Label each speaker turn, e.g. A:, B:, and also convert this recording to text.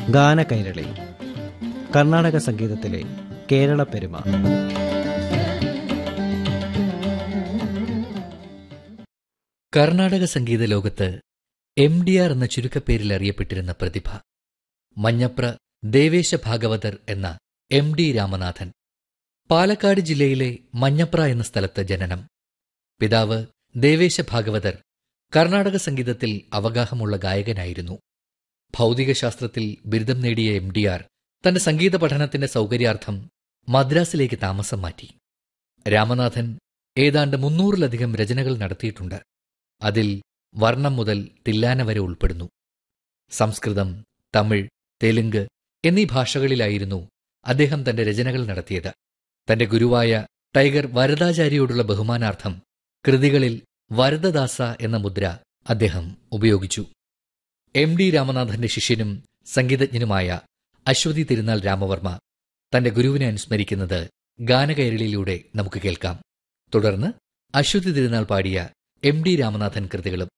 A: ഗാനകൈരളി കർണാടക സംഗീതത്തിലെ കേരള പെരുമ
B: കർണാടക സംഗീത ലോകത്ത് എം ഡി ആർ എന്ന ചുരുക്കപ്പേരിൽ അറിയപ്പെട്ടിരുന്ന പ്രതിഭ മഞ്ഞപ്ര ദേവേശ ഭാഗവതർ എന്ന എം ഡി രാമനാഥൻ പാലക്കാട് ജില്ലയിലെ മഞ്ഞപ്ര എന്ന സ്ഥലത്ത് ജനനം പിതാവ് ദേവേശ ഭാഗവതർ കർണാടക സംഗീതത്തിൽ അവഗാഹമുള്ള ഗായകനായിരുന്നു ഭൗതികശാസ്ത്രത്തിൽ ബിരുദം നേടിയ എം ഡി ആർ തന്റെ സംഗീത പഠനത്തിന്റെ സൗകര്യാർത്ഥം മദ്രാസിലേക്ക് താമസം മാറ്റി രാമനാഥൻ ഏതാണ്ട് മുന്നൂറിലധികം രചനകൾ നടത്തിയിട്ടുണ്ട് അതിൽ വർണ്ണം മുതൽ തില്ലാന വരെ ഉൾപ്പെടുന്നു സംസ്കൃതം തമിഴ് തെലുങ്ക് എന്നീ ഭാഷകളിലായിരുന്നു അദ്ദേഹം തന്റെ രചനകൾ നടത്തിയത് തന്റെ ഗുരുവായ ടൈഗർ വരദാചാര്യയോടുള്ള ബഹുമാനാർത്ഥം കൃതികളിൽ വരദദാസ എന്ന മുദ്ര അദ്ദേഹം ഉപയോഗിച്ചു എം ഡി രാമനാഥന്റെ ശിഷ്യനും സംഗീതജ്ഞനുമായ അശ്വതി തിരുനാൾ രാമവർമ്മ തന്റെ ഗുരുവിനെ അനുസ്മരിക്കുന്നത് ഗാനകൈരളിയിലൂടെ നമുക്ക് കേൾക്കാം തുടർന്ന് അശ്വതി തിരുനാൾ പാടിയ എം ഡി രാമനാഥൻ കൃതികളും